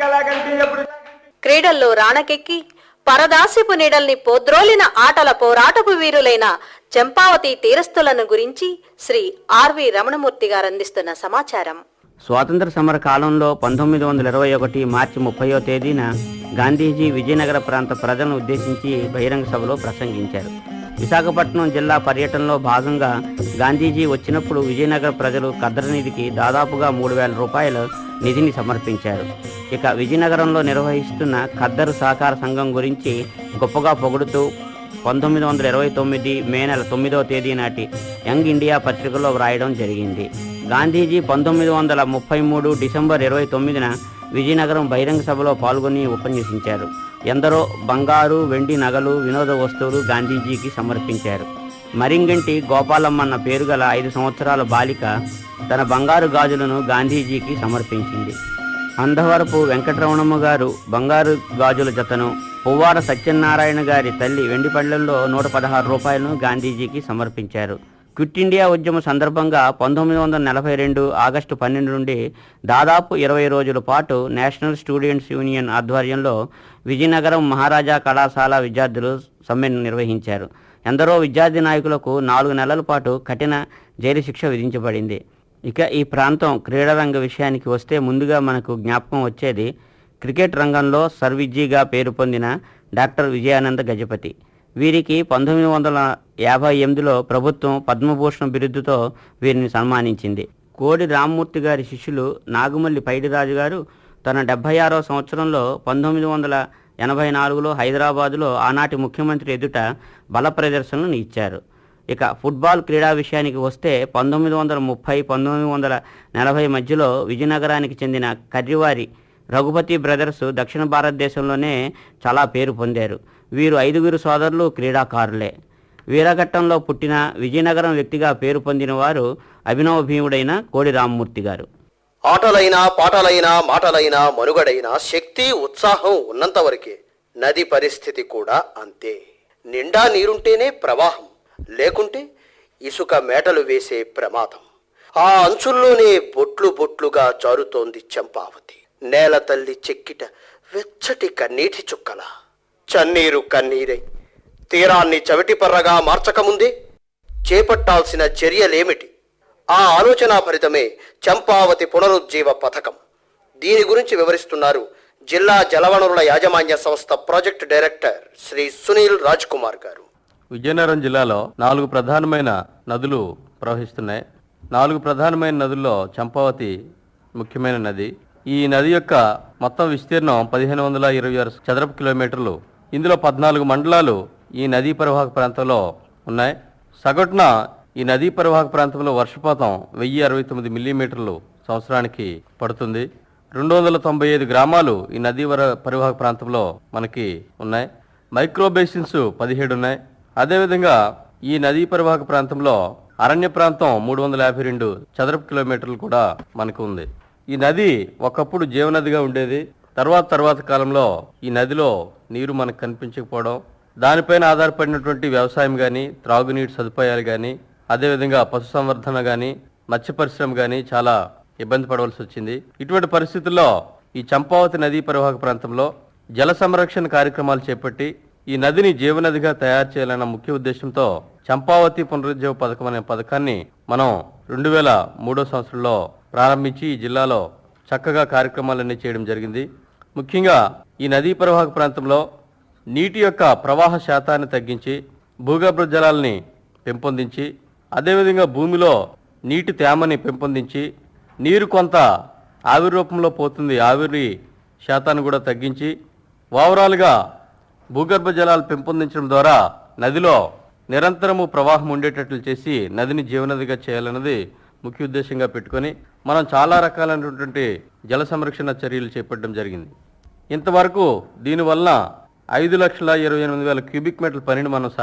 క్రీడల్లో రాణకెక్కి పరదాస్యపు నీడల్ని పోద్రోలిన ఆటల పోరాటపు వీరులైన చంపావతి తీరస్థులను గురించి శ్రీ ఆర్వి రమణమూర్తి గారు అందిస్తున్న సమాచారం స్వాతంత్ర సమర కాలంలో పంతొమ్మిది వందల ఇరవై ఒకటి మార్చి ముప్పయో తేదీన గాంధీజీ విజయనగర ప్రాంత ప్రజలను ఉద్దేశించి బహిరంగ సభలో ప్రసంగించారు విశాఖపట్నం జిల్లా పర్యటనలో భాగంగా గాంధీజీ వచ్చినప్పుడు విజయనగర ప్రజలు ఖద్దరు నిధికి దాదాపుగా మూడు వేల రూపాయల నిధిని సమర్పించారు ఇక విజయనగరంలో నిర్వహిస్తున్న ఖద్దరు సహకార సంఘం గురించి గొప్పగా పొగుడుతూ పంతొమ్మిది వందల ఇరవై తొమ్మిది మే నెల తొమ్మిదవ తేదీ నాటి యంగ్ ఇండియా పత్రికలో వ్రాయడం జరిగింది గాంధీజీ పంతొమ్మిది వందల ముప్పై మూడు డిసెంబర్ ఇరవై తొమ్మిదిన విజయనగరం బహిరంగ సభలో పాల్గొని ఉపన్యసించారు ఎందరో బంగారు వెండి నగలు వినోద వస్తువులు గాంధీజీకి సమర్పించారు మరింగంటి గోపాలమ్మన్న పేరు గల ఐదు సంవత్సరాల బాలిక తన బంగారు గాజులను గాంధీజీకి సమర్పించింది అందవరపు వెంకటరమణమ్మ గారు బంగారు గాజుల జతను పువ్వాడ సత్యనారాయణ గారి తల్లి వెండిపళ్ళెంలో నూట పదహారు రూపాయలను గాంధీజీకి సమర్పించారు క్విట్ ఇండియా ఉద్యమ సందర్భంగా పంతొమ్మిది వందల నలభై రెండు ఆగస్టు పన్నెండు నుండి దాదాపు ఇరవై రోజుల పాటు నేషనల్ స్టూడెంట్స్ యూనియన్ ఆధ్వర్యంలో విజయనగరం మహారాజా కళాశాల విద్యార్థులు సమ్మెను నిర్వహించారు ఎందరో విద్యార్థి నాయకులకు నాలుగు నెలల పాటు కఠిన జైలు శిక్ష విధించబడింది ఇక ఈ ప్రాంతం క్రీడారంగ విషయానికి వస్తే ముందుగా మనకు జ్ఞాపకం వచ్చేది క్రికెట్ రంగంలో సర్విజ్జీగా పేరు పొందిన డాక్టర్ విజయానంద గజపతి వీరికి పంతొమ్మిది వందల యాభై ఎనిమిదిలో ప్రభుత్వం పద్మభూషణ్ బిరుదుతో వీరిని సన్మానించింది కోడి రామ్మూర్తి గారి శిష్యులు నాగుమల్లి పైడిరాజు గారు తన డెబ్బై ఆరో సంవత్సరంలో పంతొమ్మిది వందల ఎనభై నాలుగులో హైదరాబాదులో ఆనాటి ముఖ్యమంత్రి ఎదుట బల ప్రదర్శనలను ఇచ్చారు ఇక ఫుట్బాల్ క్రీడా విషయానికి వస్తే పంతొమ్మిది వందల ముప్పై పంతొమ్మిది వందల నలభై మధ్యలో విజయనగరానికి చెందిన కర్రివారి రఘుపతి బ్రదర్స్ దక్షిణ భారతదేశంలోనే చాలా పేరు పొందారు వీరు ఐదుగురు సోదరులు క్రీడాకారులే వీరఘట్టంలో పుట్టిన విజయనగరం వ్యక్తిగా పేరు పొందిన వారు అభినవ భీముడైన కోడి రామ్మూర్తి గారు ఆటలైనా పాటలైనా మాటలైనా మనుగడైనా శక్తి ఉత్సాహం ఉన్నంత వరకే నది పరిస్థితి కూడా అంతే నిండా నీరుంటేనే ప్రవాహం లేకుంటే ఇసుక మేటలు వేసే ప్రమాదం ఆ అంచుల్లోనే బొట్లు బొట్లుగా జారుతోంది చంపావతి నేల తల్లి చెక్కిట వెచ్చటి కన్నీటి చుక్కల చన్నీరు కన్నీరై తీరాన్ని చవిటిపర్రగా మార్చకముందే చేపట్టాల్సిన చర్యలేమిటి ఆ ఆలోచన ఫలితమే చంపావతి పునరుజ్జీవ పథకం దీని గురించి వివరిస్తున్నారు జిల్లా జలవనరుల యాజమాన్య సంస్థ ప్రాజెక్ట్ డైరెక్టర్ శ్రీ సునీల్ రాజ్ కుమార్ గారు విజయనగరం జిల్లాలో నాలుగు ప్రధానమైన నదులు ప్రవహిస్తున్నాయి నాలుగు ప్రధానమైన నదుల్లో చంపావతి ముఖ్యమైన నది ఈ నది యొక్క మొత్తం విస్తీర్ణం పదిహేను వందల ఇరవై ఆరు చదరపు కిలోమీటర్లు ఇందులో పద్నాలుగు మండలాలు ఈ నదీ పరివాహక ప్రాంతంలో ఉన్నాయి సగటున ఈ నదీ పరివాహక ప్రాంతంలో వర్షపాతం వెయ్యి అరవై తొమ్మిది మిల్లీమీటర్లు సంవత్సరానికి పడుతుంది రెండు వందల తొంభై ఐదు గ్రామాలు ఈ నదీ వర పరివాహక ప్రాంతంలో మనకి ఉన్నాయి మైక్రో బేసిన్స్ పదిహేడు ఉన్నాయి అదేవిధంగా ఈ నదీ పరివాహక ప్రాంతంలో అరణ్య ప్రాంతం మూడు వందల యాభై రెండు చదరపు కిలోమీటర్లు కూడా మనకు ఉంది ఈ నది ఒకప్పుడు జీవనదిగా ఉండేది తర్వాత తర్వాత కాలంలో ఈ నదిలో నీరు మనకు కనిపించకపోవడం దానిపైన ఆధారపడినటువంటి వ్యవసాయం కానీ త్రాగునీటి సదుపాయాలు కానీ అదేవిధంగా పశుసంవర్ధన కానీ మత్స్య పరిశ్రమ కానీ చాలా ఇబ్బంది పడవలసి వచ్చింది ఇటువంటి పరిస్థితుల్లో ఈ చంపావతి నదీ పరివాహక ప్రాంతంలో జల సంరక్షణ కార్యక్రమాలు చేపట్టి ఈ నదిని జీవనదిగా తయారు చేయాలన్న ముఖ్య ఉద్దేశంతో చంపావతి పునరుజ్జీవ పథకం అనే పథకాన్ని మనం రెండు వేల మూడో సంవత్సరంలో ప్రారంభించి ఈ జిల్లాలో చక్కగా కార్యక్రమాలన్నీ చేయడం జరిగింది ముఖ్యంగా ఈ నదీ పరివాహక ప్రాంతంలో నీటి యొక్క ప్రవాహ శాతాన్ని తగ్గించి భూగర్భ జలాల్ని పెంపొందించి అదేవిధంగా భూమిలో నీటి తేమని పెంపొందించి నీరు కొంత ఆవిరి రూపంలో పోతుంది ఆవిరి శాతాన్ని కూడా తగ్గించి ఓవరాల్గా భూగర్భ జలాలు పెంపొందించడం ద్వారా నదిలో నిరంతరము ప్రవాహం ఉండేటట్లు చేసి నదిని జీవనదిగా చేయాలన్నది ముఖ్య ఉద్దేశంగా పెట్టుకొని మనం చాలా రకాలైనటువంటి జల సంరక్షణ చర్యలు చేపట్టడం జరిగింది ఇంతవరకు దీనివల్ల ఐదు లక్షల ఇరవై ఎనిమిది వేల క్యూబిక్ మీటర్ల పనిని మనం